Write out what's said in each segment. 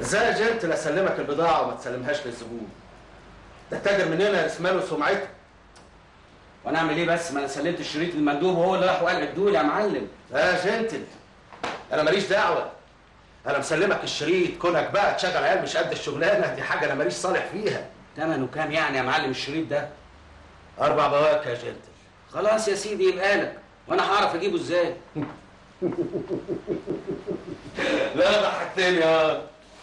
ازاي يا جنتل اسلمك البضاعه وما تسلمهاش للزبون ده التاجر مننا اسمه سمعته وانا اعمل ايه بس ما انا سلمت الشريط للمندوب وهو اللي راح وقال ادولي يا معلم لا يا جنتل انا ماليش دعوه انا مسلمك الشريط كونك بقى تشغل عيال مش قد الشغلانه دي حاجه انا ماليش صالح فيها ثمنه كام يعني يا معلم الشريط ده اربع بواكي يا جنتل خلاص يا سيدي يبقى لك وانا هعرف اجيبه ازاي لا ضحكتني يا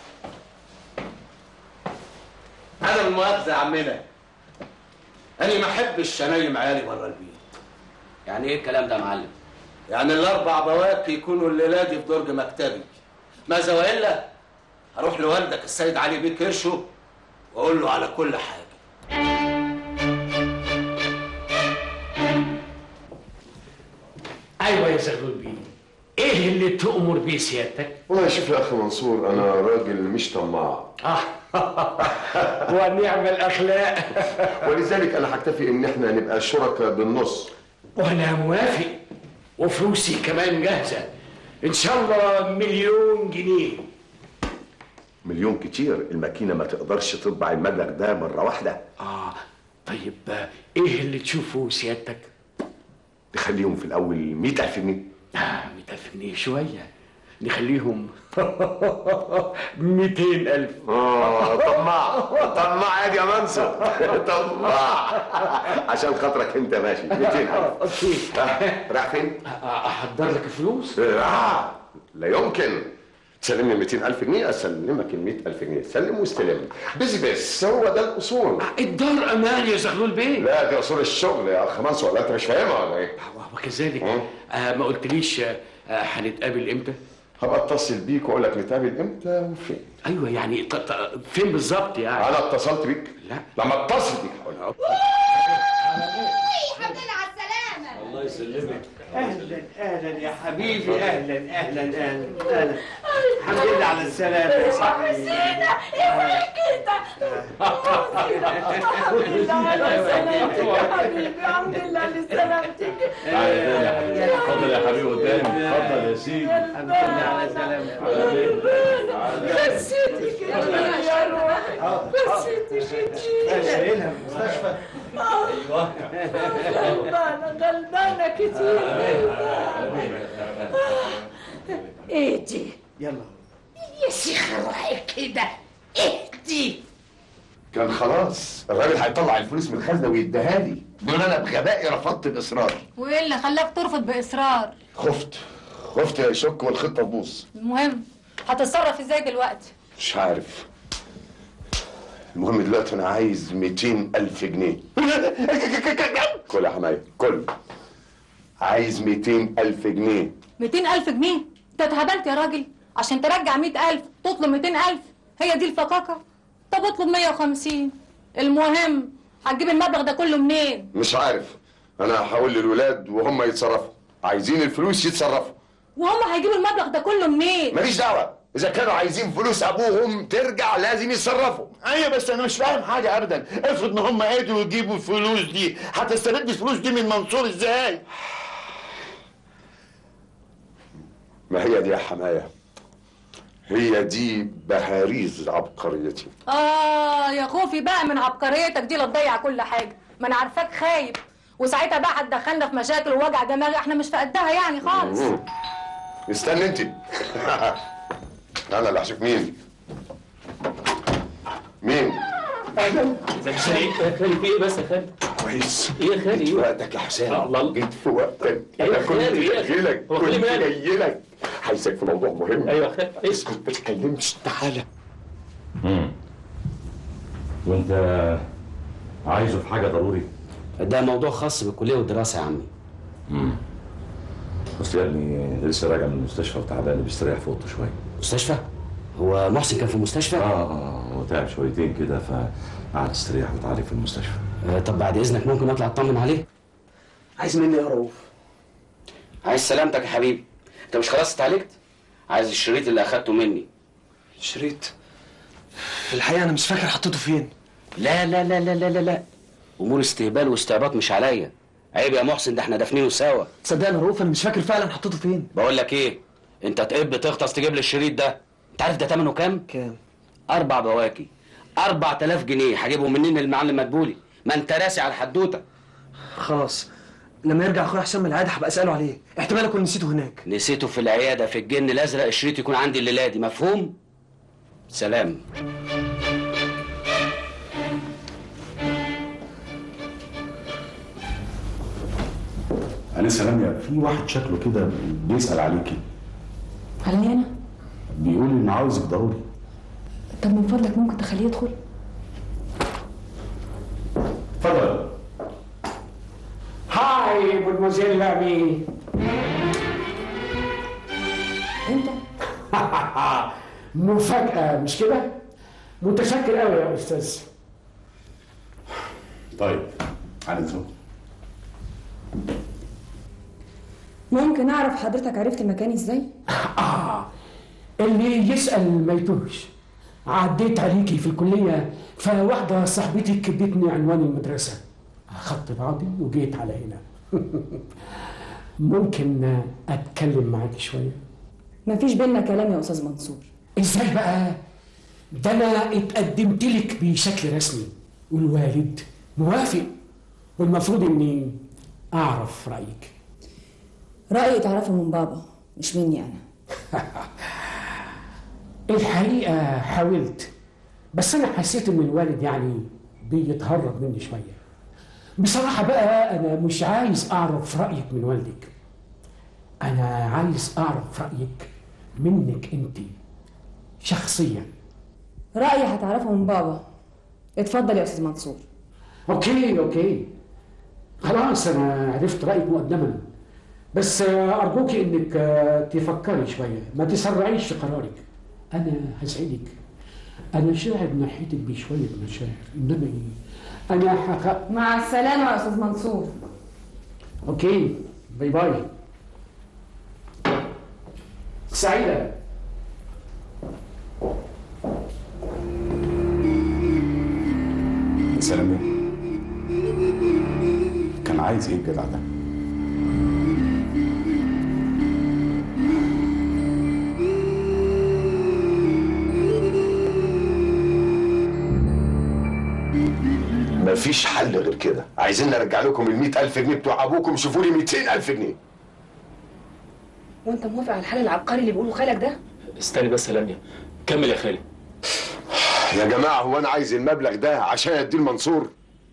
انا من مؤاخذه يا عمنا انا ما احبش انيم عيالي بره البيت يعني ايه الكلام ده يا معلم يعني الاربع بواكي يكونوا الليله دي في درج مكتبي ماذا والا هروح لوالدك السيد علي بيه كرشه واقول له على كل حاجه ايوه يا زغلول بيه ايه اللي تؤمر بيه سيادتك؟ والله شوف يا اخي منصور انا راجل مش طماع اه ونعم الاخلاق ولذلك انا هكتفي ان احنا نبقى شركاء بالنص وانا موافق وفلوسي كمان جاهزه ان شاء الله مليون جنيه مليون كتير الماكينه ما تقدرش تطبع المبلغ ده مره واحده اه طيب آه، ايه اللي تشوفه سيادتك؟ نخليهم في الاول 100000 جنيه آه 100000 جنيه شويه نخليهم 200000 اه طماع طماع يا يا منصور طماع عشان خاطرك انت ماشي 200000 اوكي راح فين؟ احضر لك الفلوس آه لا يمكن تسلمني 200000 جنيه اسلمك ال 100000 جنيه سلم واستلم بس بس هو ده الاصول الدار امان يا زغلول بيه لا دي اصول الشغل يا اخ منصور ولا انت مش فاهمها ولا ايه؟ وكذلك آه ما قلتليش آه، آه، هنتقابل امتى؟ هبقى اتصل بيك واقول لك نتقابل امتى وفين ايوه يعني ط- ط- فين بالظبط يعني؟ انا اتصلت بيك لا لما اتصل بيك هقول لك الحمد لله على السلامة الله يسلمك اهلا اهلا يا حبيبي اهلا اهلا اهلا اهلا الحمد لله على السلامه يا صاحبي سينا ايه كده الحمد لله على سلامتك يا حبيبي الحمد لله على سلامتك اتفضل يا حبيبي قدامي اتفضل يا سيدي الحمد لله على سلامتك بسيتك يا روح بسيتك شايلها في المستشفى ايوه غلبانة غلبانة كتير ايه دي يلا يا شيخ روحي كده ايه دي كان خلاص الراجل هيطلع الفلوس من الخزنه ويديها لي دول انا بغبائي رفضت الاصرار وايه اللي خلاك ترفض باصرار خفت خفت يشك والخطه تبوظ المهم هتتصرف ازاي دلوقتي مش عارف المهم دلوقتي انا عايز 200 الف جنيه كل يا حماية كل عايز 200 الف جنيه 200000 جنيه انت اتهبلت يا راجل عشان ترجع 100000 تطلب 200000 هي دي الفقاقه طب اطلب 150 المهم هتجيب المبلغ ده كله منين مش عارف انا هقول للولاد وهم يتصرفوا عايزين الفلوس يتصرفوا وهم هيجيبوا المبلغ ده كله منين ماليش دعوه اذا كانوا عايزين فلوس ابوهم ترجع لازم يتصرفوا ايوه بس انا مش فاهم حاجه ابدا افرض ان هم قدروا يجيبوا الفلوس دي هتسترد الفلوس دي من منصور ازاي ما هي دي يا حمايه هي دي بهاريز عبقريتي اه يا خوفي بقى من عبقريتك دي لا تضيع كل حاجه ما انا عارفاك خايب وساعتها بقى هتدخلنا في مشاكل ووجع دماغ احنا مش في قدها يعني خالص مم. استنى انت انا اللي هشوف مين مين ازيك يا خالي يا خالي في ايه بس يا خالي كويس ايه يا خالي جيت في ايه وقتك يا حسام الله جيت في وقتك إيه انا يا كنت خالي؟ إيه يا جاي لك هو كنت خالي مالك؟ جاي لك عايزك في موضوع مهم ايوه يا خالي اسكت ما تتكلمش تعالى امم وانت عايزه في حاجه ضروري ده موضوع خاص بالكليه والدراسه يا عمي امم اصل يا ابني لسه راجع من المستشفى وتعبان بيستريح في اوضته شويه مستشفى هو محسن كان في المستشفى اه اه هو تعب شويتين كده فقعد يستريح ويتعالج في المستشفى آه طب بعد اذنك ممكن اطلع اطمن عليه عايز مني يا رؤوف عايز سلامتك يا حبيبي انت مش خلاص اتعالجت عايز الشريط اللي اخدته مني شريط في الحقيقه انا مش فاكر حطيته فين لا لا لا لا لا لا لا امور استهبال واستعباط مش عليا عيب يا محسن ده احنا دافنينه سوا تصدقني يا رؤوف انا مش فاكر فعلا حطيته فين بقول لك ايه انت تقب تغطس تجيب لي الشريط ده انت عارف ده ثمنه كام كام اربع بواكي 4000 جنيه هجيبهم منين المعلم مدبولي ما انت راسي على الحدوته خلاص لما يرجع اخويا حسام من العياده هبقى اساله عليه احتمال اكون نسيته هناك نسيته في العياده في الجن الازرق الشريط يكون عندي الليله دي مفهوم سلام أنسة لميا في واحد شكله كده بيسأل عليكي علي انا بيقول إنه عاوزك ضروري طب من فضلك ممكن تخليه يدخل اتفضل هاي مدموزيل لامي انت مفاجأة مش كده؟ متشكر قوي يا أستاذ طيب على الزوم ممكن اعرف حضرتك عرفت مكاني ازاي آه اللي يسأل ما يتوهش عديت عليكي في الكلية فواحدة صاحبتي كبتني عنوان المدرسة أخدت بعضي وجيت على هنا ممكن أتكلم معاكي شوية مفيش بينا كلام يا استاذ منصور ازاي بقى ده انا اتقدمت لك بشكل رسمي والوالد موافق والمفروض اني اعرف رايك رايي تعرفه من بابا مش مني انا الحقيقه حاولت بس انا حسيت ان الوالد يعني بيتهرب مني شويه بصراحه بقى انا مش عايز اعرف رايك من والدك انا عايز اعرف رايك منك انت شخصيا رايي هتعرفه من بابا اتفضل يا استاذ منصور اوكي اوكي خلاص انا عرفت رايك مقدما بس آه، ارجوك انك آه، تفكري شويه ما تسرعيش في قرارك انا هسعدك انا شاعر ناحيتك بشويه مشاعر انما ايه انا حق... مع السلامه يا استاذ منصور اوكي باي باي سعيده سلام كان عايز ايه الجدع ده؟ مفيش حل غير كده عايزين نرجع لكم ال ألف جنيه بتوع ابوكم شوفوا لي 200 ألف جنيه وانت موافق على الحل العبقري اللي بيقوله خالك ده استني بس يا لميا كمل يا خالي يا جماعه هو انا عايز المبلغ ده عشان اديه لمنصور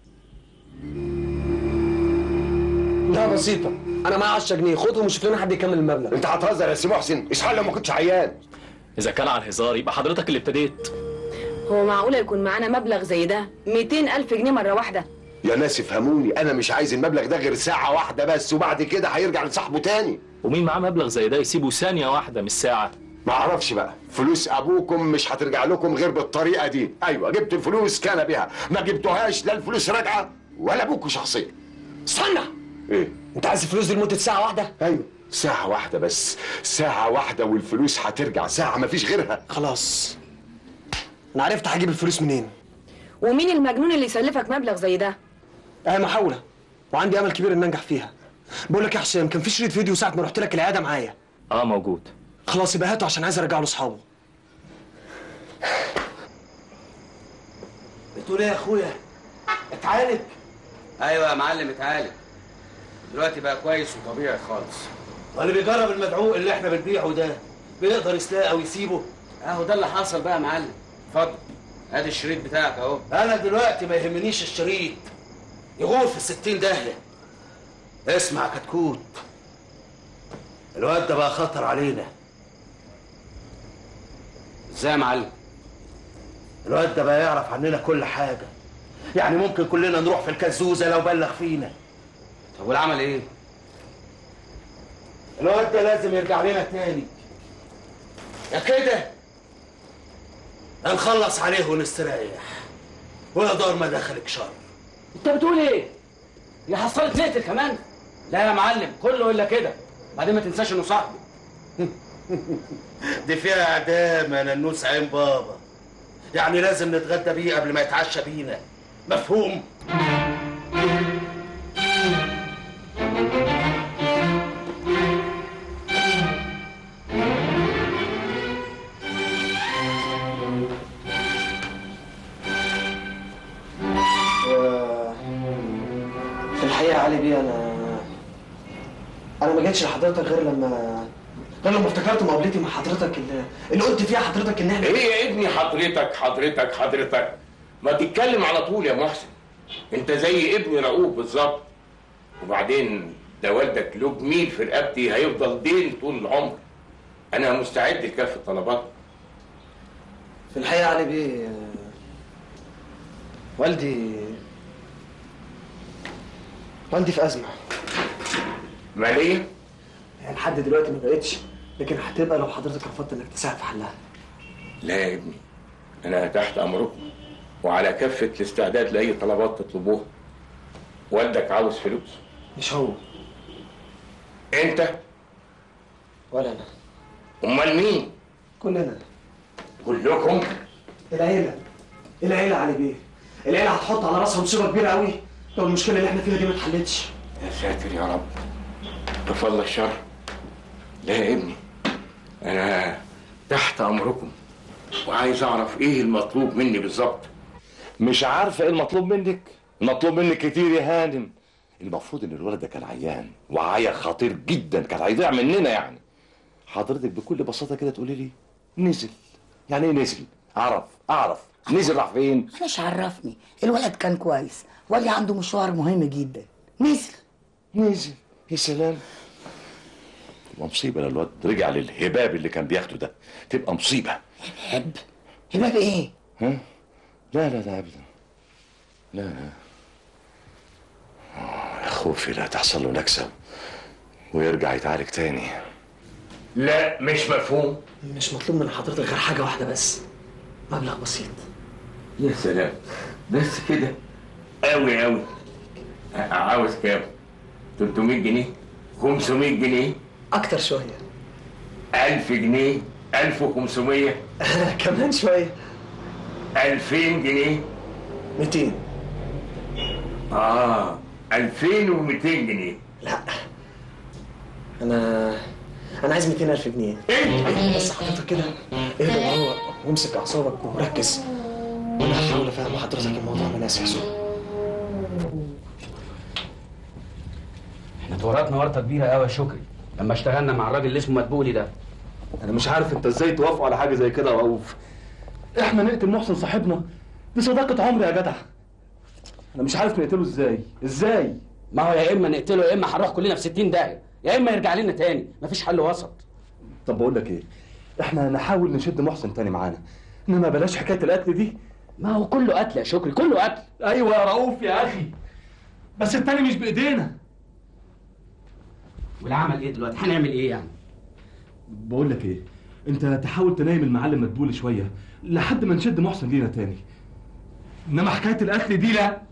لا بسيطه انا معايا 10 جنيه خدهم وشوف لنا حد يكمل المبلغ انت هتهزر يا سي محسن اشحال لو ما كنتش عيان اذا كان على الهزار يبقى حضرتك اللي ابتديت هو معقوله يكون معانا مبلغ زي ده 200 الف جنيه مره واحده يا ناس افهموني انا مش عايز المبلغ ده غير ساعه واحده بس وبعد كده هيرجع لصاحبه تاني ومين معاه مبلغ زي ده يسيبه ثانيه واحده مش ساعه ما اعرفش بقى فلوس ابوكم مش هترجع لكم غير بالطريقه دي ايوه جبت الفلوس كان بها ما جبتوهاش لا الفلوس راجعه ولا ابوكوا شخصيا استنى ايه انت عايز الفلوس دي لمده ساعه واحده ايوه ساعه واحده بس ساعه واحده والفلوس هترجع ساعه مفيش غيرها خلاص انا عرفت هجيب الفلوس منين ومين المجنون اللي يسلفك مبلغ زي ده انا محاوله وعندي امل كبير ان انجح فيها بقول لك يا حسام كان في شريط فيديو ساعه ما رحت لك العياده معايا اه موجود خلاص يبقى هاته عشان عايز ارجعه لاصحابه بتقول ايه يا اخويا اتعالج ايوه يا معلم اتعالج دلوقتي بقى كويس وطبيعي خالص واللي بيجرب المدعوق اللي احنا بنبيعه ده بيقدر يسلاقه ويسيبه اهو ده اللي حصل بقى يا معلم اتفضل ادي الشريط بتاعك اهو انا دلوقتي ما يهمنيش الشريط يغور في الستين داهية اسمع كتكوت الواد ده بقى خطر علينا ازاي يا معلم الواد ده بقى يعرف عننا كل حاجة يعني ممكن كلنا نروح في الكزوزة لو بلغ فينا طب والعمل ايه الواد ده لازم يرجع لنا تاني يا كده نخلص عليه ونستريح ويا دار ما دخلك شر انت بتقول ايه يا حصلت نقتل كمان لا يا معلم كله الا كده بعدين ما تنساش انه صاحبي دي فيها اعدام يا ننوس عين بابا يعني لازم نتغدى بيه قبل ما يتعشى بينا مفهوم انا ما جيتش لحضرتك غير لما غير لما افتكرت مقابلتي مع حضرتك اللي, اللي قلت فيها حضرتك ان احنا ايه يا ابني حضرتك حضرتك حضرتك ما تتكلم على طول يا محسن انت زي ابني رؤوف بالظبط وبعدين ده والدك له جميل في رقبتي هيفضل دين طول العمر انا مستعد لكافه طلباتك في الحقيقه علي بيه آه، والدي والدي في ازمه ماليه يعني لحد دلوقتي ما بقتش لكن هتبقى لو حضرتك رفضت انك تساعد في حلها لا يا ابني انا تحت امركم وعلى كافه الاستعداد لاي طلبات تطلبوها والدك عاوز فلوس مش هو انت ولا انا امال مين كلنا كلكم العيله العيله علي بيه العيله هتحط على راسها مصيبه كبيره قوي لو المشكله اللي احنا فيها دي ما اتحلتش يا ساتر يا رب كفى الشر لا يا ابني انا تحت امركم وعايز اعرف ايه المطلوب مني بالظبط مش عارفه ايه المطلوب منك المطلوب منك كتير يا هانم المفروض ان الولد ده كان عيان وعيا خطير جدا كان هيضيع مننا يعني حضرتك بكل بساطه كده تقولي لي نزل يعني ايه نزل اعرف اعرف نزل راح فين مش عرفني الولد كان كويس واللي عنده مشوار مهم جدا نزل نزل يا سلام تبقى مصيبه لو الواد رجع للهباب اللي كان بياخده ده تبقى مصيبه هب هباب ايه ها لا لا لا ابدا لا لا آه، يا خوفي لا تحصل له نكسه ويرجع يتعالج تاني لا مش مفهوم مش مطلوب من حضرتك غير حاجه واحده بس مبلغ بسيط يا سلام بس كده قوي قوي عاوز كام 300 جنيه 500 جنيه اكتر شويه 1000 جنيه 1500 كمان شويه 2000 جنيه 200 اه 2200 جنيه لا انا انا عايز 200000 جنيه بس حضرتك كده اهدى وروق وامسك اعصابك وركز وانا هحاول افهم حضرتك الموضوع من اساسه احنا اتورطنا ورطه كبيره قوي يا شكري لما اشتغلنا مع الراجل اللي اسمه مدبولي ده انا مش عارف انت ازاي توافقوا على حاجه زي كده يا رؤوف احنا نقتل محسن صاحبنا دي صداقه عمري يا جدع انا مش عارف نقتله ازاي ازاي ما هو يا اما نقتله يا اما هنروح كلنا في 60 داهيه يا اما يرجع لنا تاني مفيش حل وسط طب بقول لك ايه احنا نحاول نشد محسن تاني معانا انما بلاش حكايه القتل دي ما هو كله قتل يا شكري كله قتل ايوه يا رؤوف يا اخي بس التاني مش بايدينا والعمل ايه دلوقتي هنعمل ايه يعني بقول لك ايه انت تحاول تنايم المعلم مدبول شويه لحد ما نشد محسن لينا تاني انما حكايه القتل دي لا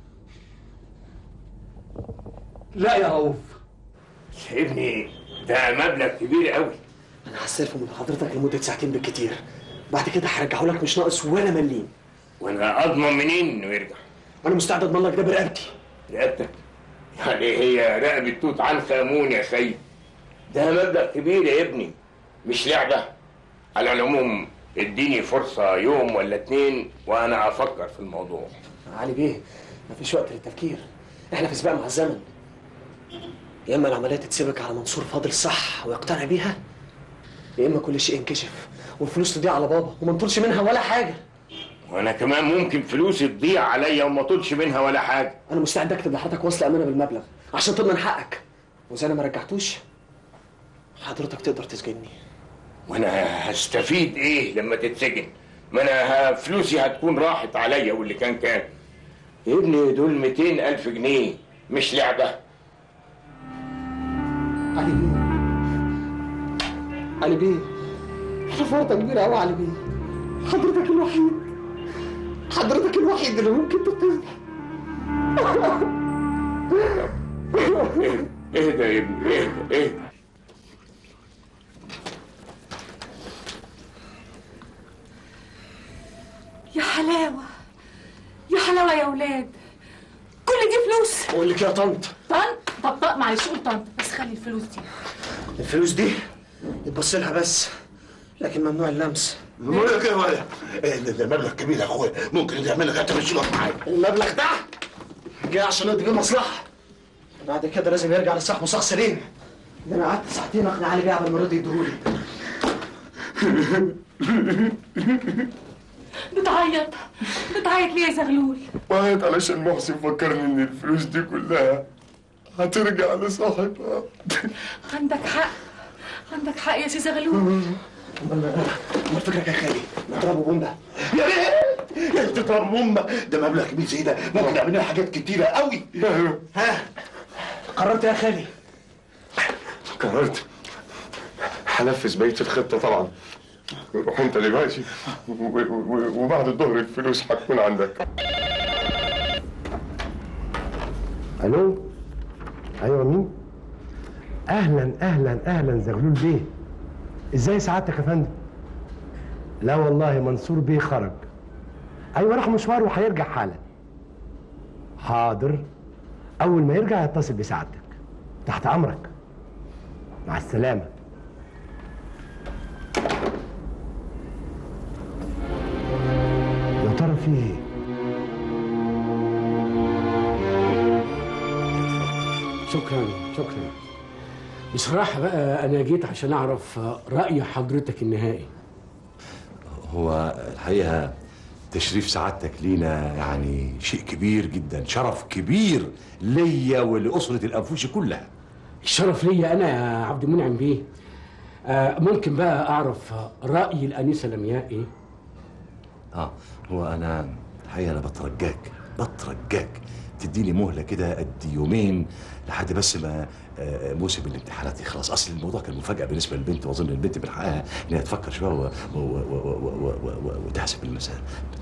لا يا رؤوف ابني ده مبلغ كبير قوي انا هستلفه من حضرتك لمده ساعتين بالكتير بعد كده هرجعه لك مش ناقص ولا مليم وانا اضمن منين انه يرجع انا مستعد اضمن لك ده برقبتي رقبتك يعني هي رقبة توت عنخ امون يا سيد ده مبلغ كبير يا ابني مش لعبة على العموم اديني فرصة يوم ولا اتنين وانا افكر في الموضوع علي بيه مفيش وقت للتفكير احنا في سباق مع الزمن يا اما العمليه تتسبك على منصور فاضل صح ويقتنع بيها يا اما كل شيء ينكشف والفلوس تضيع على بابا وما نطولش منها ولا حاجه وانا كمان ممكن فلوسي تضيع عليا وما طولش منها ولا حاجة انا مستعد اكتب لحضرتك وصل امانه بالمبلغ عشان تضمن حقك واذا انا ما رجعتوش حضرتك تقدر تسجني وانا هستفيد ايه لما تتسجن ما انا ه- فلوسي هتكون راحت عليا واللي كان كان يا ابني دول 200 الف جنيه مش لعبة علي بيه علي بيه احنا في ورطه كبيره قوي علي بيه حضرتك الوحيد حضرتك الوحيد اللي ممكن تنقذني اهدى يا ابني اهدى اهدى يا حلاوة يا حلاوة يا ولاد كل دي فلوس بقول لك يا طنط طنط طب طب معلش قول طنط بس خلي الفلوس دي الفلوس دي يتبص لها بس لكن ممنوع اللمس بقول لك ايه يا ولد إيه ده ده مبلغ كبير يا اخويا ممكن يعمل لك انت مش معايا المبلغ ده جاي عشان نقضي بيه مصلحه بعد كده لازم يرجع لصاحبه صح سليم ده انا قعدت ساعتين اقنع علي بيه قبل ما رضي يديهولي بتعيط بتعيط ليه يا زغلول بعيط علشان محسن فكرني ان الفلوس دي كلها هترجع لصاحبها عندك حق عندك حق يا سي زغلول امال فكرك يا خالي نضربه بومبا يا ريت يا ريت تضرب بومبا ده مبلغ كبير زي ده ممكن نعمل لنا حاجات كتيره قوي ها قررت يا خالي قررت هنفذ بقيه الخطه طبعا روح انت دلوقتي و- و- و- وبعد الظهر الفلوس هتكون عندك الو ايوه مين اهلا اهلا اهلا زغلول بيه ازاي سعادتك يا فندم لا والله منصور بيه خرج ايوه راح مشوار وهيرجع حالا حاضر اول ما يرجع يتصل بسعادتك تحت امرك مع السلامه يا ترى في ايه شكرا شكرا بصراحة بقى أنا جيت عشان أعرف رأي حضرتك النهائي هو الحقيقة تشريف سعادتك لينا يعني شيء كبير جدا شرف كبير ليا ولأسرة الأنفوشي كلها الشرف ليا أنا يا عبد المنعم بيه آه، ممكن بقى أعرف رأي الأنسة لمياء إيه؟ اه هو انا الحقيقه انا بترجاك بترجاك تديني مهله كده قد يومين لحد بس ما آه، موسم الامتحانات يخلص اصل الموضوع كان مفاجاه بالنسبه للبنت واظن البنت من حقها انها تفكر شويه و- و- و- و- و- و- و- وتحسب المسائل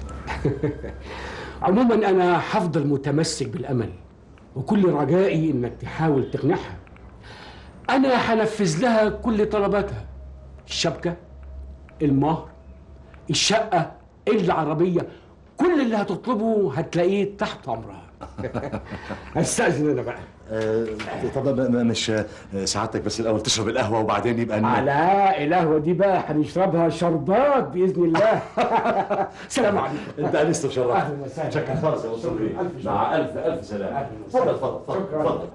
عموما أنا هفضل متمسك بالأمل وكل رجائي إنك تحاول تقنعها أنا هنفذ لها كل طلباتها الشبكة المهر الشقة العربية كل اللي هتطلبه هتلاقيه تحت أمرها استأذن أنا بقى آه، طب ما- ما- مش آه، سعادتك بس الاول تشرب القهوه وبعدين يبقى ن- على القهوة دي بقى هنشربها شربات بإذن الله سلام عليكم انت انست وشرفت أهلا وسهلا شكرا خالص يا منصور بيه. ألف شكر. مع الف الف سلامه أهلا اتفضل وسهلا. اتفضل اتفضل شكراً. اتفضل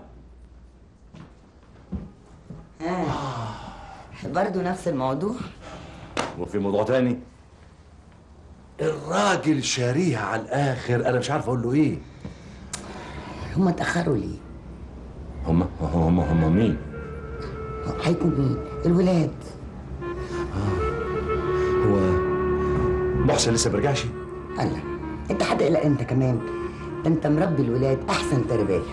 آه. برضه نفس الموضوع وفي موضوع تاني الراجل شاريها على الاخر انا مش عارف اقول له ايه هم اتأخروا ليه؟ هم هم هم مين هيكون مين؟ الولاد هو محسن لسه برجعش الله انت هتقلق انت كمان ده انت مربي الولاد احسن تربيه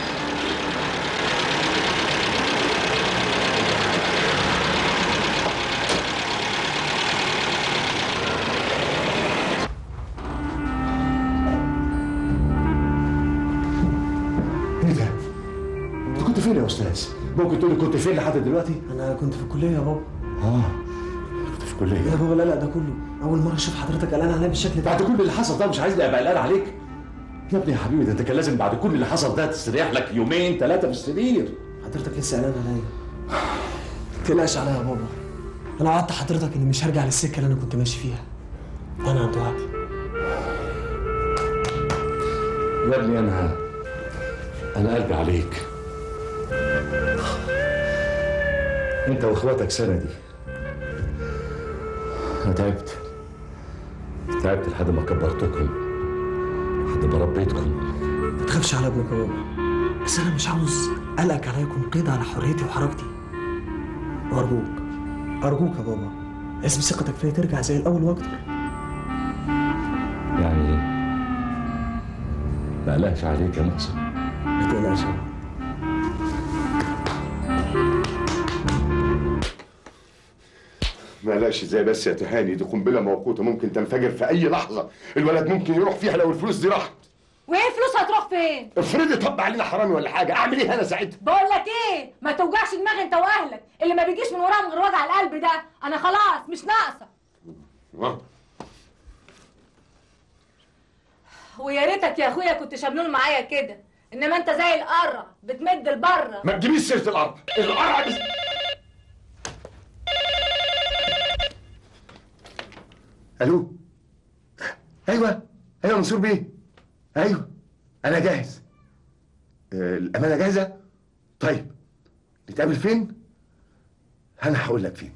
ايه ده؟ انت كنت فين يا استاذ؟ ممكن تقولي كنت فين لحد دلوقتي؟ انا كنت في الكليه يا بابا اه كنت في الكليه يا بابا لا لا ده كله اول مره اشوف حضرتك قلقان عليا بالشكل ده بعد كل اللي حصل ده مش عايزني ابقى قلقان عليك يا ابني يا حبيبي ده انت كان لازم بعد كل اللي حصل ده تستريح لك يومين ثلاثه في السرير حضرتك لسه قلقان عليا ما تقلقش عليا يا بابا انا وعدت حضرتك اني مش هرجع للسكه اللي انا كنت ماشي فيها انا عند وعدي يا ابني انا انا قلبي عليك انت واخواتك سندي انا تعبت تعبت لحد ما كبرتكم لحد ما ربيتكم ما تخافش على ابنك يا بابا بس انا مش عاوز قلقك عليا يكون قيد على حريتي وحركتي وارجوك ارجوك يا بابا لازم ثقتك فيا ترجع زي الاول واكتر يعني ما قلقش عليك يا محسن ما تقلقش يا بابا ما قلقش ازاي بس يا تهاني دي قنبله موقوته ممكن تنفجر في اي لحظه الولد ممكن يروح فيها لو الفلوس دي راحت وايه فلوس هتروح فين افرضي طب علينا حرامي ولا حاجه اعمل ايه انا ساعتها بقول لك ايه ما توجعش دماغ انت واهلك اللي ما بيجيش من وراهم غير وجع القلب ده انا خلاص مش ناقصه آه. ويا ريتك يا اخويا كنت شملول معايا كده انما انت زي القرع بتمد لبره ما تجيبيش سيره الارض القرع بس الو ايوه ايوه منصور بيه ايوه انا جاهز آه، الامانه جاهزه طيب نتقابل فين انا هقول لك فين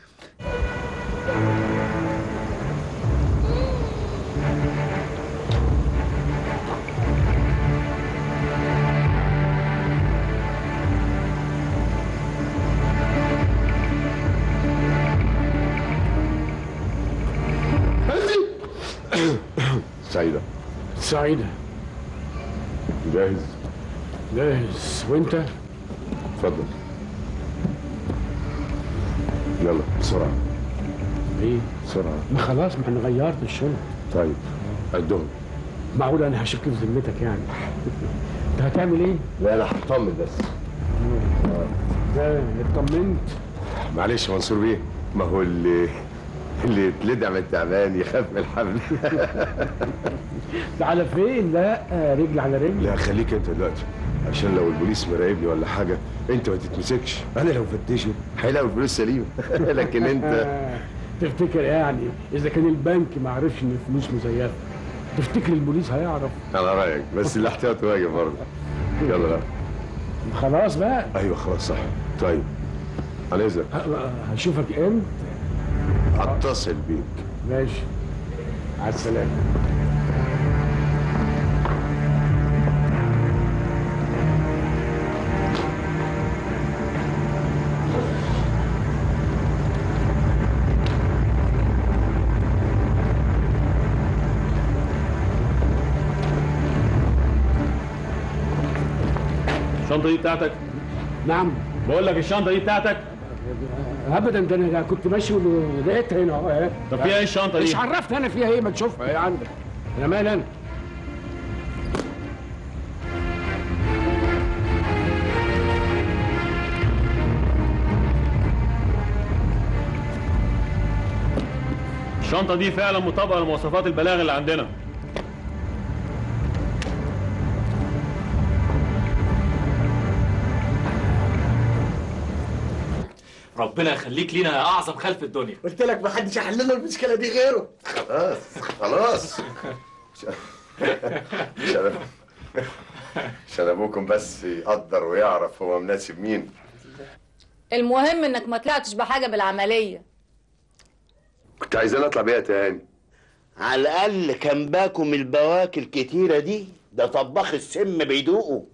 سعيدة سعيدة جاهز جاهز وانت اتفضل يلا بسرعة ايه بسرعة ما خلاص ما احنا غيرت الشنط طيب قدهم معقول انا هشك في ذمتك يعني انت هتعمل ايه؟ لا انا هطمن بس ده اطمنت معلش يا منصور بيه ما هو اللي اللي يتلدع من التعبان يخاف من الحبل ده على فين؟ لا رجل على رجل لا خليك انت دلوقتي عشان لو البوليس مراقبني ولا حاجه انت ما تتمسكش انا لو فتشوا هيلاقوا الفلوس سليمه لكن انت تفتكر يعني اذا كان البنك ما عرفش ان الفلوس مزيفه تفتكر البوليس هيعرف على رايك بس الاحتياط واجب برضه يلا بقى خلاص بقى ايوه خلاص صح طيب على اذنك ه- هشوفك امتى اتصل بيك ماشي على السلامه الشنطه دي بتاعتك نعم بقول لك الشنطه دي بتاعتك ابدا ده انا كنت ماشي ولقيتها هنا اهو اهي. طب فيها ايه الشنطة دي؟ مش عرفت انا فيها ايه ما تشوفها ايه عندك انا مال انا الشنطه دي فعلا مطابقه لمواصفات البلاغ اللي عندنا ربنا يخليك لينا يا اعظم خلف الدنيا قلت لك ما حدش هيحل لنا المشكله دي غيره خلاص خلاص عشان عشان ابوكم بس يقدر ويعرف هو مناسب مين المهم انك ما طلعتش بحاجه بالعمليه كنت عايزين اطلع بيها تاني على الاقل كان باكم البواكي الكتيره دي ده طباخ السم بيدوقوا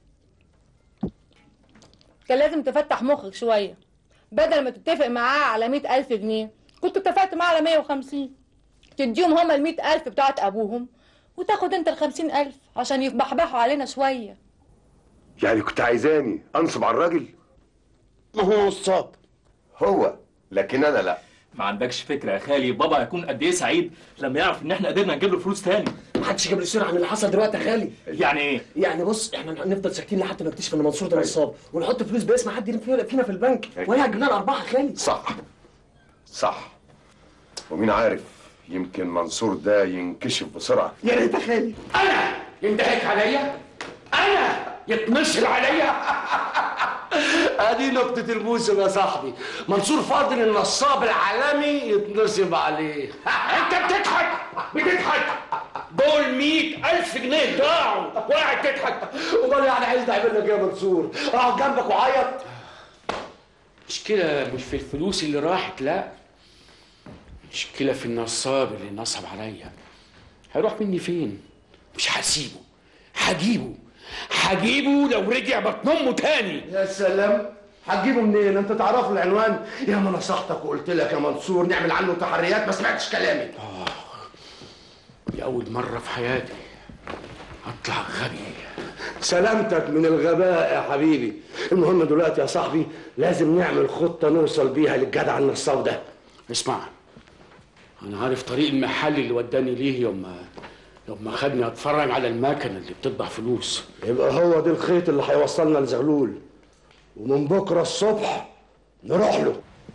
كان لازم تفتح مخك شويه بدل ما تتفق معاه على مئة ألف جنيه كنت اتفقت معاه على مية وخمسين تديهم هما المئة ألف بتاعت أبوهم وتاخد أنت الخمسين ألف عشان يبحبحوا علينا شوية يعني كنت عايزاني انصب على الراجل ما هو نصاب هو لكن انا لا ما عندكش فكره يا خالي بابا هيكون قد ايه سعيد لما يعرف ان احنا قدرنا نجيب له فلوس تاني محدش جاب لي سيره عن اللي حصل دلوقتي يا خالي يعني ايه يعني بص احنا نفضل ساكتين لحد ما نكتشف ان منصور ده نصاب ونحط فلوس باسم حد فينا فينا في البنك وهي هتجيب لنا ارباح يا خالي صح صح ومين عارف يمكن منصور ده ينكشف بسرعه يا ريت يا خالي انا ينضحك عليا انا يتمثل عليا ادي نقطة الموسم يا صاحبي منصور فاضل النصاب العالمي يتنصب عليه انت بتضحك بتضحك دول مئة ألف جنيه ضاعوا وقاعد تضحك امال يعني عايز نعمل لك ايه يا منصور؟ اقعد جنبك وعيط المشكلة مش في الفلوس اللي راحت لا المشكلة في النصاب اللي نصب عليا هيروح مني فين؟ مش هسيبه هجيبه هجيبه لو رجع بطن امه تاني يا سلام هتجيبه منين انت تعرفوا العنوان يا ما نصحتك وقلت لك يا منصور نعمل عنه تحريات ما سمعتش كلامي دي أول مرة في حياتي أطلع غبي سلامتك من الغباء يا حبيبي المهم دلوقتي يا صاحبي لازم نعمل خطة نوصل بيها للجدع النصاب ده اسمع أنا عارف طريق المحل اللي وداني ليه يوم ما يوم ما خدني أتفرج على المكنة اللي بتطبع فلوس يبقى هو ده الخيط اللي هيوصلنا لزغلول ومن بكرة الصبح نروح له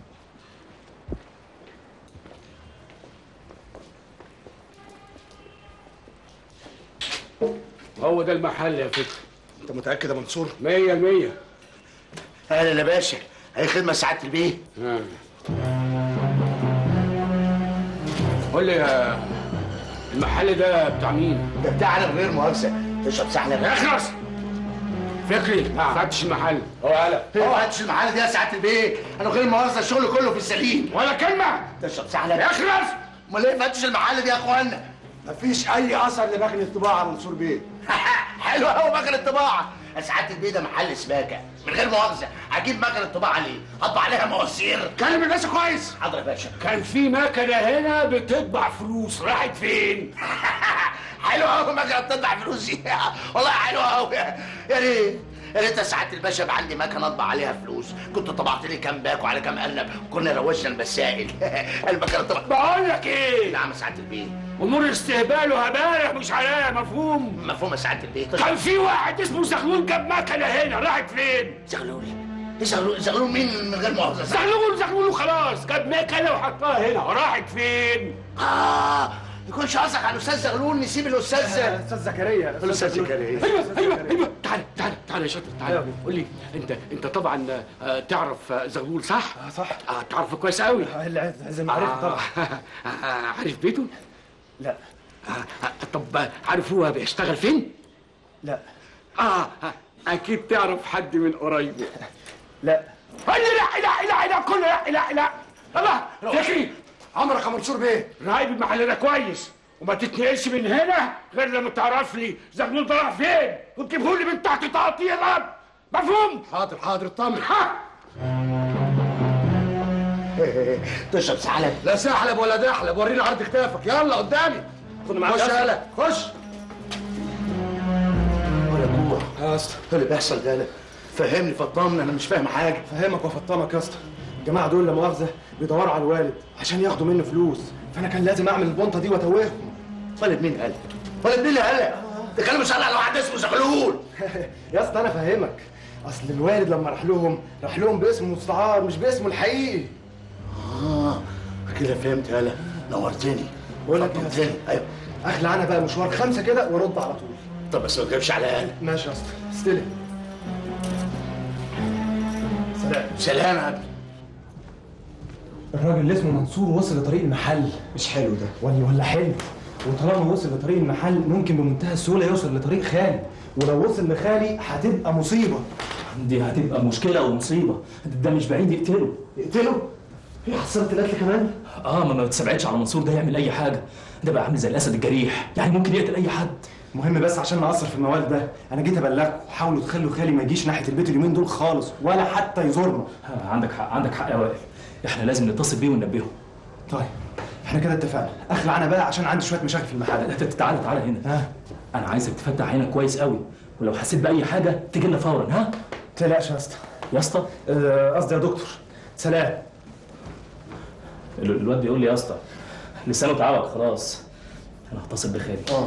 هو ده المحل يا فكري انت متأكد يا منصور؟ مية المية اهلا يا باشا اي خدمه سعاده البيه قول لي يا المحل ده بتاع مين؟ ده بتاعنا من غير مؤاخذه تشرب سحله اخلص فكري فتش المحل هو قلق هو هاتش المحل دي يا سعاده البيه انا غير مؤاخذه الشغل كله في السليم ولا كلمه تشرب سعلب اخلص امال ايه فتش المحل دي يا اخوانا مفيش اي اثر لمكنه طباعه منصور بيه حلو قوي مكنه طباعه يا سعاده البيه ده محل سباكه من غير مؤاخذه هجيب مكنه طباعه ليه؟ هطبع عليها مواسير كلم الناس كويس حاضر يا باشا كان في مكنه هنا بتطبع فلوس راحت فين حلو قوي مكنه بتطبع فلوس دي والله حلو قوي يا ريت يا ريت يا سعاده الباشا يبقى عندي مكنه اطبع عليها فلوس كنت طبعت لي كام باك وعلى كام قلب كنا روشنا المسائل المكنه طبعا بقول لك ايه نعم يا سعاده البيه امور الاستهبال وهبالة مش عليا مفهوم مفهوم يا سعاده البيه كان في واحد اسمه زغلول جاب مكنه هنا راحت فين زغلول ايه زغلول زغلول مين من غير مؤاخذه زغلول زغلول وخلاص جاب مكنه وحطها هنا راحت فين اه يكونش قصدك على الاستاذ زغلول نسيب الاستاذ استاذ زكريا الاستاذ زكريا ايوه ايوه ايوه تعالى تعالى تعالى يا شاطر تعالى قول لي انت انت طبعا آه، تعرف آه، زغلول صح؟ صح اه تعرفه كويس قوي لازم اعرفه طبعا آه، عارف بيته؟ لا آه، طب آه، عارف هو بيشتغل فين؟ لا اه آه، اكيد تعرف حد من قرايبه لا لا لا لا لا كله لا لا لا الله فكري عمرك يا منصور بيه راقب المحل ده كويس وما تتنقلش من هنا غير لما تعرف لي زغلول ده راح فين وتجيبه لي من تحت تقطيع الارض مفهوم؟ حاضر حاضر اطمن تشرب سعلب لا سحلب ولا دحلب وريني عرض كتافك يلا قدامي خد معاك خش يا يلا خش ولا جوع يا اسطى ايه اللي بيحصل ده لا فهمني فطمني انا مش فاهم حاجه فهمك وافطمك يا اسطى الجماعه دول لا مؤاخذه بيدوروا على الوالد عشان ياخدوا منه فلوس فانا كان لازم اعمل البنطه دي واتوههم والد مين قال والد مين اللي قال ده كلام مش على واحد اسمه زغلول يا اسطى انا فاهمك اصل الوالد لما راح لهم راح لهم باسمه مستعار مش باسمه الحقيقي اه كده فهمت يالا نورتني بقول لك فطمتني ايوه اخلع انا بقى مشوار خمسه كده وارد على طول طب بس ما تجيبش على الاقل ماشي يا اسطى استلم سلام سلام يا ابني الراجل اللي اسمه منصور وصل لطريق المحل مش حلو ده ولا ولا حلو وطالما وصل لطريق المحل ممكن بمنتهى السهوله يوصل لطريق خالي ولو وصل لخالي هتبقى مصيبه دي هتبقى مشكلة ومصيبة ده مش بعيد يقتله يقتله؟ هي حصلت القتل كمان؟ اه ما ما تستبعدش على منصور ده يعمل أي حاجة ده بقى عامل زي الأسد الجريح يعني ممكن يقتل أي حد مهم بس عشان نقصر في الموال ده انا جيت ابلغكم حاولوا تخلوا خالي ما يجيش ناحيه البيت اليومين دول خالص ولا حتى يزورنا آه عندك حق عندك حق يا وائل احنا لازم نتصل بيه وننبهه طيب احنا كده اتفقنا اخلع انا بقى عشان عندي شويه مشاكل في المحل تعالى تعالى هنا ها انا عايزك تفتح عينك كويس قوي ولو حسيت باي حاجه تيجي لنا فورا ها تقلقش يا اسطى يا اسطى آه، قصدي يا دكتور سلام ال- الواد بيقول لي يا اسطى لسانه اتعوج خلاص انا هتصل بخالي اه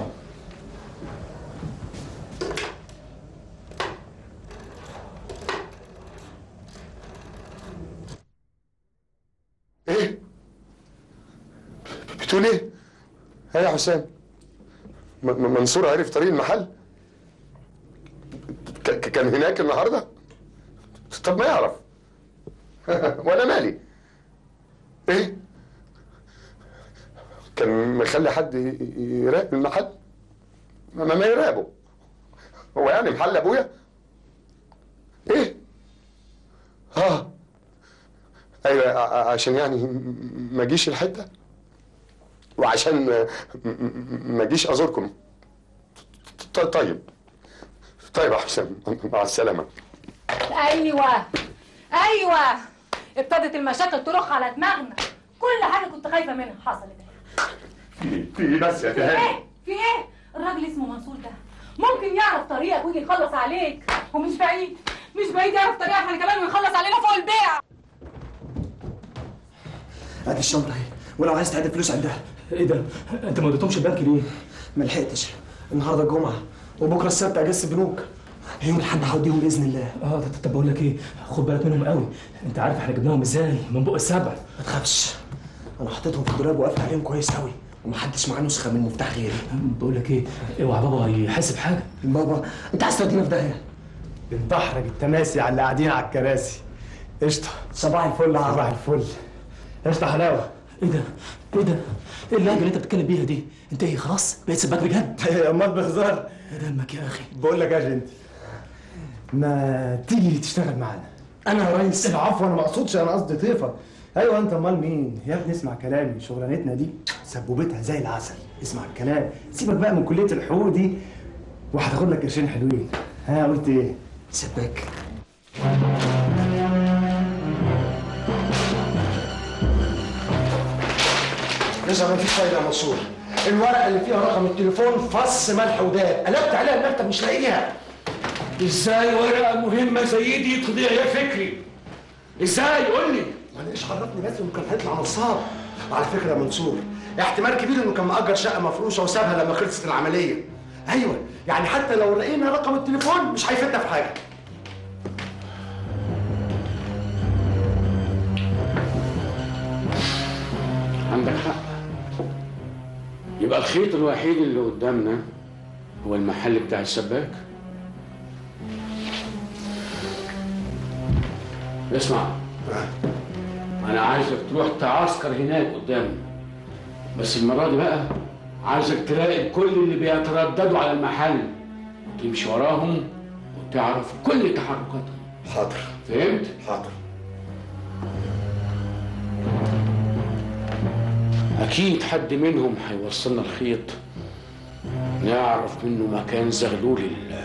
ايه بتقول ايه ايه يا حسام م- م- منصور عرف طريق المحل ك- ك- كان هناك النهارده طب ما يعرف وانا مالي ايه كان مخلي حد ي- ي- يراقب المحل ما ما يراقبه هو يعني محل ابويا ايه اه ايوه ع- عشان يعني م- ما اجيش الحته وعشان م- م- ما اجيش ازوركم ط- طيب طيب يا حسام مع السلامه ايوه ايوه ابتدت المشاكل ترخ على دماغنا كل حاجه كنت خايفه منها حصلت في في إيه بس يا في تهاني ايه في ايه الراجل اسمه منصور ده ممكن يعرف طريقك ويجي يخلص عليك ومش بعيد مش بعيد يعرف طريقك احنا كمان ويخلص علينا فوق البيع ادي الشنطه اهي ولو عايز تعد فلوس عندها ايه ده انت ما اديتهمش البنك ليه ما لحقتش النهارده الجمعه وبكره السبت اجازه البنوك يوم الاحد هوديهم باذن الله اه طب- طب بقول لك ايه خد بالك منهم قوي انت عارف احنا جبناهم ازاي من بق السبع ما تخافش انا حطيتهم في الدولاب وقفل عليهم كويس قوي ومحدش معاه نسخه من مفتاح غيري بقول لك ايه اوعى بابا يحاسب حاجه بابا انت عايز تودينا في داهيه بنتحرج التماسي على اللي قاعدين على الكراسي قشطه صباح الفل يا صباح الفل قشطه حلاوه ايه ده ايه ده ايه اللهجه اللي انت بتتكلم بيها دي انت ايه خلاص بقيت سباك بجد امال بهزار يا دمك يا اخي بقول لك يا جنتي ما تيجي تشتغل معانا انا يا ريس العفو انا ما اقصدش انا قصدي ضيفك ايوه انت امال مين يا ابني اسمع كلامي شغلانتنا دي سبوبتها زي العسل اسمع الكلام سيبك بقى من كليه الحقوق دي وهتاخد لك قرشين حلوين ها قلت ايه سباك لسه ما فيش فايده يا منصور الورقه اللي فيها رقم التليفون فص ملح وداب قلبت عليها المكتب مش لاقيها ازاي ورقه مهمه زي دي تضيع يا فكري ازاي قول لي وانا ايش عرفني بس انه كان هيطلع نصاب وعلى فكره يا منصور احتمال كبير انه كان مأجر شقه مفروشه وسابها لما خلصت العمليه ايوه يعني حتى لو لقينا رقم التليفون مش هيفيدنا في حاجه عندك حق يبقى الخيط الوحيد اللي قدامنا هو المحل بتاع السباك اسمع انا عايزك تروح تعسكر هناك قدامي بس المره دي بقى عايزك تراقب كل اللي بيترددوا على المحل تمشي وراهم وتعرف كل تحركاتهم حاضر فهمت حاضر أكيد حد منهم هيوصلنا الخيط نعرف منه مكان زغلول ال-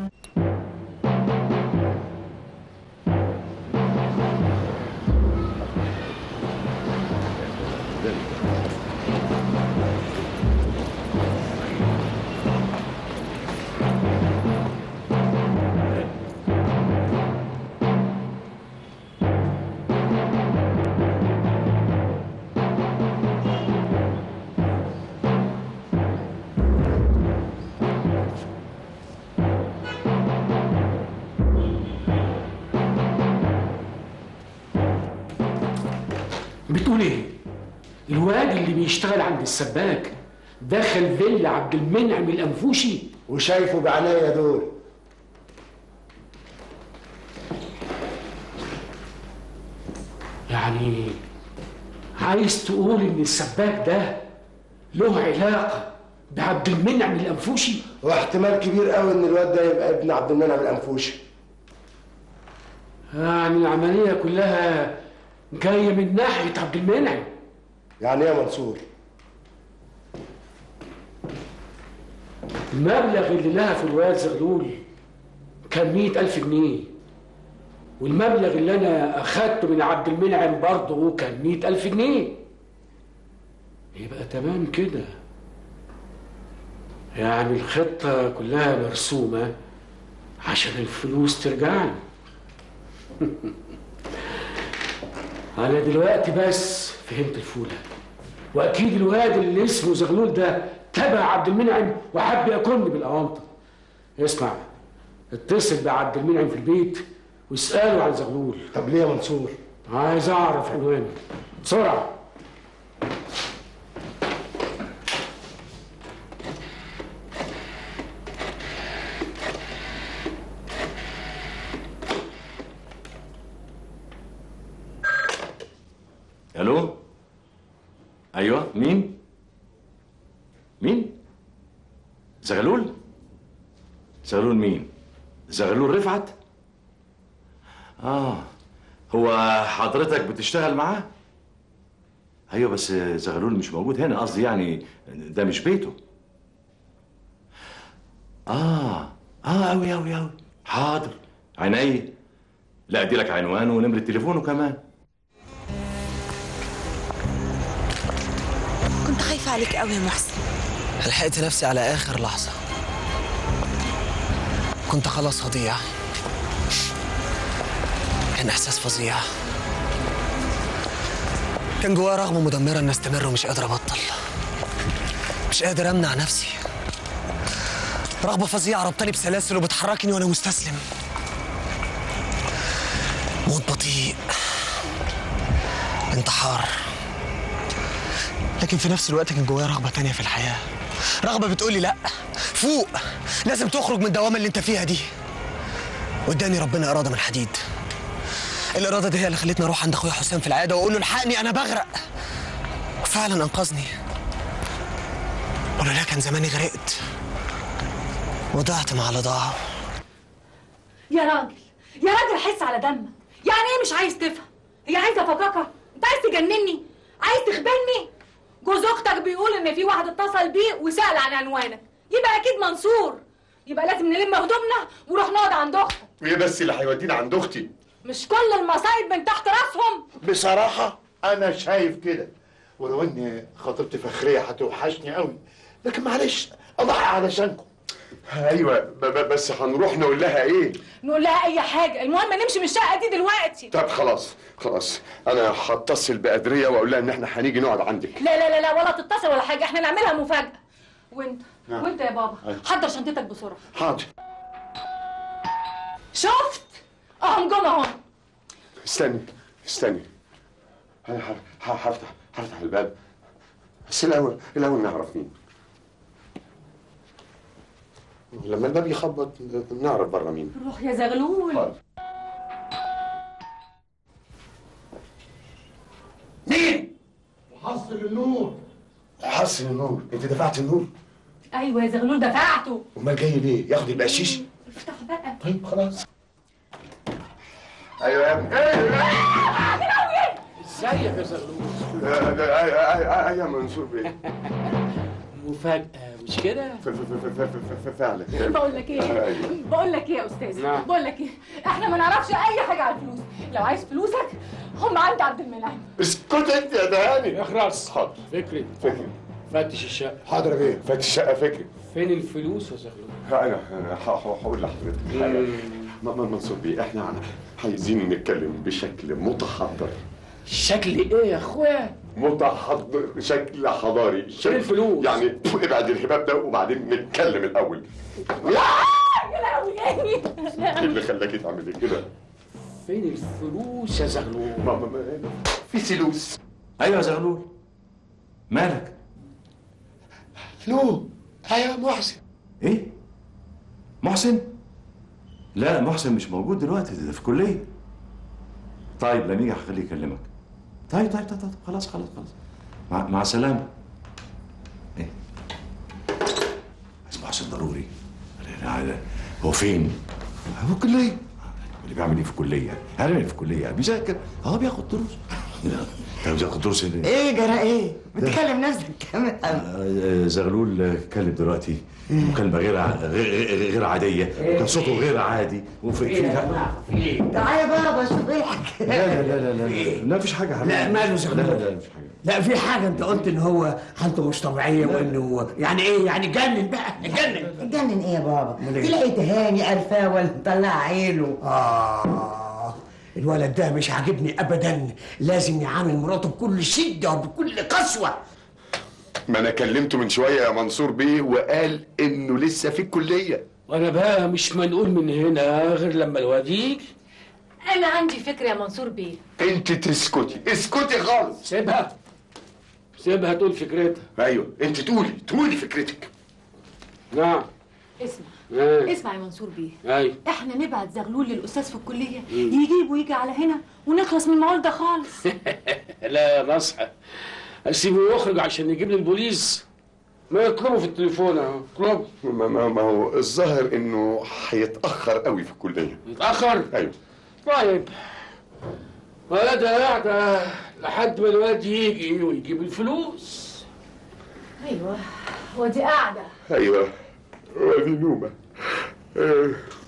بتقول ايه الواد اللي بيشتغل عند السباك دخل فيلا عبد المنعم الانفوشي وشايفه بعناية دول يعني عايز تقول ان السباك ده له علاقه بعبد المنعم الانفوشي واحتمال كبير قوي ان الواد ده يبقى ابن عبد المنعم الانفوشي يعني العمليه كلها جايه من ناحيه عبد المنعم يعني ايه يا منصور المبلغ اللي لها في الواد زغلول كان مئة ألف جنيه والمبلغ اللي أنا أخدته من عبد المنعم برضه كان مئة ألف جنيه يبقى تمام كده يعني الخطة كلها مرسومة عشان الفلوس ترجع لي أنا دلوقتي بس فهمت الفولة وأكيد الواد اللي اسمه زغلول ده تبع عبد المنعم وحب ياكلني بالأونطة اسمع اتصل بعبد المنعم في البيت واسأله عن زغلول طب ليه يا منصور؟ عايز أعرف عنوانه بسرعة الو ايوه مين مين زغلول زغلول مين زغلول رفعت اه هو حضرتك بتشتغل معاه ايوه بس زغلول مش موجود هنا قصدي يعني ده مش بيته اه اه اوي اوي اوي حاضر عيني لا ادي لك عنوانه ونمرة تليفونه كمان كنت خايفة عليك قوي يا محسن لحقت نفسي على آخر لحظة كنت خلاص هضيع كان إحساس فظيع كان جوايا رغبة مدمرة إني أستمر ومش قادر أبطل مش قادر أمنع نفسي رغبة فظيعة ربطاني بسلاسل وبتحركني وأنا مستسلم موت بطيء انتحار لكن في نفس الوقت كان جوايا رغبة تانية في الحياة رغبة بتقولي لأ فوق لازم تخرج من الدوامة اللي انت فيها دي واداني ربنا إرادة من حديد الإرادة دي هي اللي خلتني أروح عند أخويا حسام في العيادة وأقول له الحقني أنا بغرق وفعلا أنقذني ولولا كان زماني غرقت وضعت مع اللي ضاعوا يا راجل يا راجل حس على دمك يعني ايه مش عايز تفهم هي عايزه فكاكه انت عايز تجنني عايز تخبرني جوز اختك بيقول ان في واحد اتصل بيه وسال عن عنوانك يبقى اكيد منصور يبقى لازم نلم هدومنا ونروح نقعد عند اختك وايه بس اللي هيودينا عند اختي مش كل المصايب من تحت راسهم بصراحة أنا شايف كده ولو إن خطيبتي فخرية هتوحشني قوي لكن معلش أضحي علشانكم ايوه ب- ب- بس هنروح نقول لها ايه نقول لها اي حاجه المهم نمشي من الشقه دي دلوقتي طب خلاص خلاص انا هتصل بأدرية واقول لها ان احنا هنيجي نقعد عندك لا لا لا لا ولا تتصل ولا حاجه احنا نعملها مفاجاه وانت نعم. وانت يا بابا أيوة. حضر شنطتك بسرعه حاضر شفت اهم جم اهم استني استني انا ه- ه- هفتح هفتح الباب بس الاول الاول نعرف مين لما الباب يخبط نعرف بره مين روح يا زغلول حاضر. مين؟ محصل النور حسن النور انت دفعت النور ايوه يا زغلول دفعته امال جاي ليه ياخد البقشيش افتح بقى طيب خلاص ايوه يا ابني ازيك يا زغلول ايوه منصور بيه مفاجأة مش كده؟ ف- ف- ف- ف- ف- ف- فعلا بقول لك ايه أيوة. بقول لك ايه يا استاذ نعم. بقول لك ايه احنا ما نعرفش اي حاجه عن الفلوس لو عايز فلوسك هم عند عبد المنعم اسكت انت يا دهاني اخرس حاضر فكري فكري فتش الشقة حاضر يا بيه فات الشقه فكري فين الفلوس يا زغلول؟ انا انا ه- ه- هقول لحضرتك حاجه م- م- منصور بيه احنا عايزين نتكلم بشكل متحضر شكل ايه يا اخويا؟ متحضر شكل حضاري شكل الفلوس؟ يعني ابعد الهباب ده وبعدين نتكلم الاول يا لهوي ايه اللي خلاكي تعملي كده فين الفلوس يا زغلول؟ ما- ما- ما- في سلوس ايوه يا زغلول مالك لو يا محسن ايه محسن لا محسن مش موجود دلوقتي ده في كليه طيب لما يجي هخليه يكلمك طيب طيب طيب, طيب. خلاص خلاص خلاص مع, مع السلامه ايه بس محسن ضروري لا- لا- لا. هو فين هو الكليه اللي بيعمل ايه في الكليه عارف ايه في الكليه بيذاكر اه بياخد دروس طيب بياخد دروس ايه ايه جرى ايه؟ بتكلم نفسك كمان آه، زغلول آه، اتكلم دلوقتي مكالمة غير ع- غير غير عادية وكان صوته غير عادي وفي في تعالى بقى بشوف ايه لا لا لا لا لا لا مفيش حاجة يا حبيبي لا، ماله لا زغلول؟ لا لا مفيش حاجة لا في حاجة أنت قلت إن هو حالته مش طبيعية وإنه يعني إيه يعني جنن بقى جنن اتجنن ايه يا بابا؟ أمال إيه؟ تلاقي تهاني قرفاوه مطلع عينه آه الولد ده مش عاجبني أبدا لازم يعامل مراته بكل شدة وبكل قسوة ما انا كلمته من شويه يا منصور بيه وقال انه لسه في الكليه وانا بقى مش منقول من هنا غير لما الواد يجي انا عندي فكره يا منصور بيه انت تسكتي اسكتي خالص سيبها سيبها تقول فكرتها ايوه انت تقولي تقولي فكرتك نعم اسمع ايه اسمع يا منصور بيه ايوه احنا نبعت زغلول للاستاذ في الكليه يجيب ويجي على هنا ونخلص من الموال ده خالص لا يا نصحى اسيبه يخرج عشان يجيب لي البوليس ما يطلبوا في التليفون اهو اطلبوا ما, ما, ما هو الظاهر انه هيتاخر قوي في الكليه يتاخر ايوه طيب ولد قاعدة لحد ما الواد يجي ويجيب الفلوس ايوه ودي قاعده ايوه ودي نومه آه.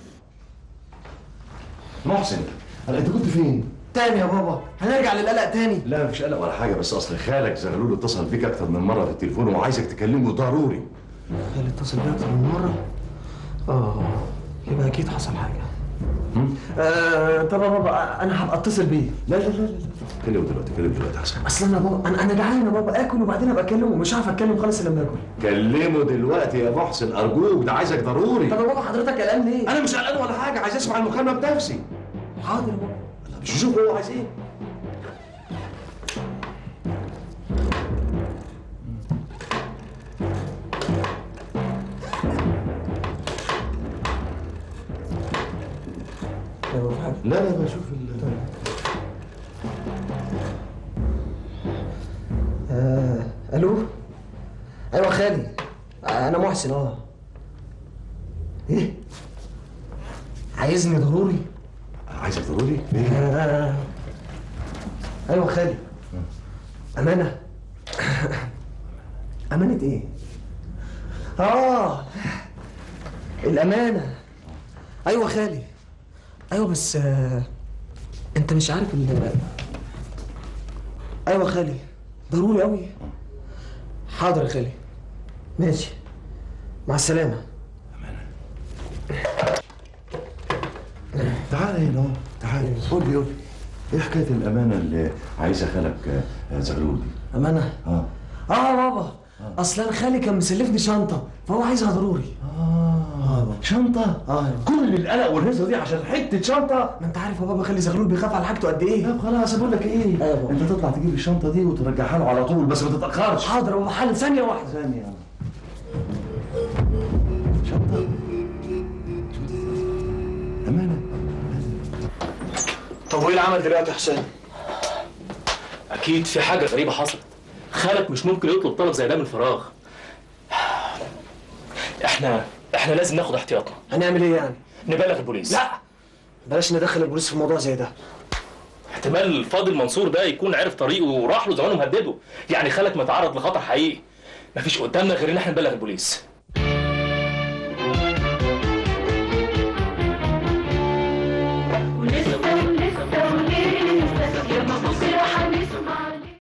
محسن أنا انت كنت فين؟ تاني يا بابا هنرجع للقلق تاني لا مفيش قلق ولا حاجة بس أصل خالك زغلول اتصل بيك أكتر من مرة في التليفون وعايزك تكلمه ضروري اللي اتصل بيا اكتر من مره اه يبقى اكيد حصل حاجه آه طب يا بابا انا هبقى اتصل بيه لا لا لا لا كلمه دلوقتي كلمه دلوقتي احسن اصل انا بابا انا انا جعان يا بابا اكل وبعدين ابقى اكلمه مش هعرف اتكلم خالص الا لما اكل كلمه دلوقتي يا محسن أرجوك ده عايزك ضروري طب يا بابا حضرتك قلقان ليه؟ أنا مش قلقان ولا حاجة عايز أسمع المكالمة بنفسي حاضر يا بابا مش شوف هو عايز إيه لا لا بشوف ال آه الو ايوه خالي آه انا محسن اه ايه عايزني ضروري عايزك ضروري؟ آه. ايوه خالي امانه امانه ايه اه الامانه ايوه خالي ايوه بس آه، انت مش عارف ال ايوه خالي ضروري قوي حاضر يا خالي ماشي مع السلامه تعال هنا اهو تعال قول لي قول لي ايه حكايه الامانه اللي عايزها خالك آه، زغلول دي؟ امانه اه اه بابا اصل انا خالي كان مسلفني شنطه فهو عايزها ضروري اه شنطه اه كل القلق والهزه دي عشان حته شنطه ما انت عارف يا بابا خالي زغلول بيخاف على حاجته قد ايه طب خلاص بقول لك ايه ايوه انت تطلع تجيب الشنطه دي وترجعها له على طول بس ما تتاخرش حاضر يا بابا حالا ثانيه واحده ثانيه شنطه امانه طب وايه العمل دلوقتي يا حسام اكيد في حاجه غريبه حصلت خالك مش ممكن يطلب طلب زي ده من فراغ احنا احنا لازم ناخد احتياطنا هنعمل ايه يعني نبلغ البوليس لا بلاش ندخل البوليس في موضوع زي ده احتمال فاضل منصور ده يكون عرف طريقه وراح له زمانه مهدده يعني خالك متعرض لخطر حقيقي مفيش قدامنا غير ان احنا نبلغ البوليس